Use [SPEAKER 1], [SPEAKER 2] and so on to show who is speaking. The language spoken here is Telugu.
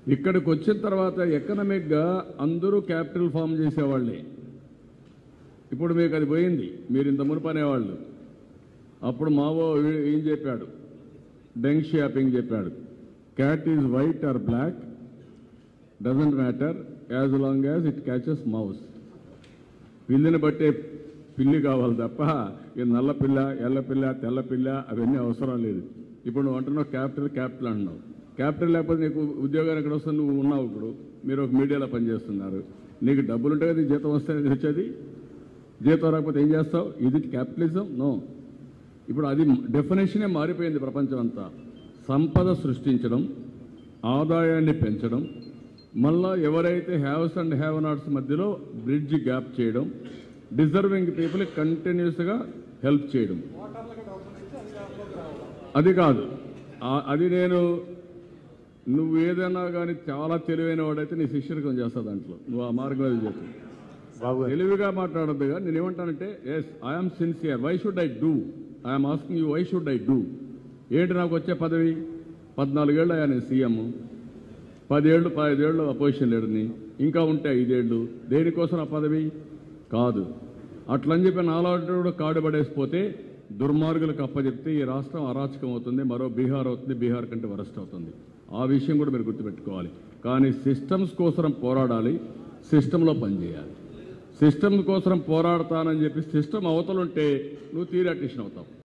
[SPEAKER 1] ఇక్కడికి వచ్చిన తర్వాత ఎకనామిక్గా అందరూ క్యాపిటల్ ఫామ్ చేసేవాళ్ళే ఇప్పుడు మీకు అది పోయింది మీరు ఇంత మునుపు అనేవాళ్ళు అప్పుడు మావో ఏం చెప్పాడు డెంగ్ షాపింగ్ చెప్పాడు cat is white or black doesn't matter as long as it catches mouse పిల్లిని బట్టే పిల్లి కావాలి తప్ప ఈ నల్ల పిల్ల ఎల్ల పిల్ల తెల్ల పిల్ల అవన్నీ అవసరం లేదు ఇప్పుడు నువ్వు అంటున్నావు క్యాపిటల్ క్యాపిటల్ అంటున్నావు క్యాపిటల్ లేకపోతే నీకు ఉద్యోగానికి ఎక్కడ వస్తుంది నువ్వు ఉన్నావు ఇప్పుడు మీరు ఒక మీడియాలో పనిచేస్తున్నారు నీకు డబ్బులు ఉంటే కదా ఈ జీతం వస్తే వచ్చేది జీతం రాకపోతే ఏం చేస్తావు ఇది క్యాపిటలిజం నో ఇప్పుడు అది డెఫినేషనే మారిపోయింది ప్రపంచం అంతా సంపద సృష్టించడం ఆదాయాన్ని పెంచడం మళ్ళా ఎవరైతే హ్యావ్స్ అండ్ హ్యావ్ నాట్స్ మధ్యలో బ్రిడ్జ్ గ్యాప్ చేయడం డిజర్వింగ్ పీపుల్ కంటిన్యూస్గా హెల్ప్ చేయడం అది కాదు ఆ- అది నేను నువ్వు ఏదైనా కానీ చాలా తెలివైన వాడైతే నీ శిష్యరికం చేస్తావు దాంట్లో నువ్వు ఆ మార్గంలో చెప్పు
[SPEAKER 2] బాబు గారు
[SPEAKER 1] తెలివిగా మాట్లాడద్దు కానీ నేను ఏమంటానంటే yes I'm sincere why should I do I'm asking you why should I do ఏంటి నాకు వచ్చే పదవి పద్నాలుగేళ్ళు అయ్యా నేను సీఎం పదేళ్ళు పదిహేళ్ళు అపోజిషన్ లీడర్ని ఇంకా ఉంటే ఐదేళ్ళు దేనికోసం ఆ పదవి కాదు అట్లని చెప్పి నాలుగు కాడు పడేసిపోతే దుర్మార్గులకు అప్పచెప్తే ఈ రాష్ట్రం అరాచకం అవుతుంది మరో బీహార్ అవుతుంది బీహార్ కంటే వరస్ట్ అవుతుంది ఆ విషయం కూడా మీరు గుర్తుపెట్టుకోవాలి కానీ సిస్టమ్స్ కోసం పోరాడాలి సిస్టంలో పనిచేయాలి సిస్టమ్ కోసం పోరాడతానని చెప్పి సిస్టమ్ అవతలుంటే నువ్వు థియరాటిషన్ అవుతావు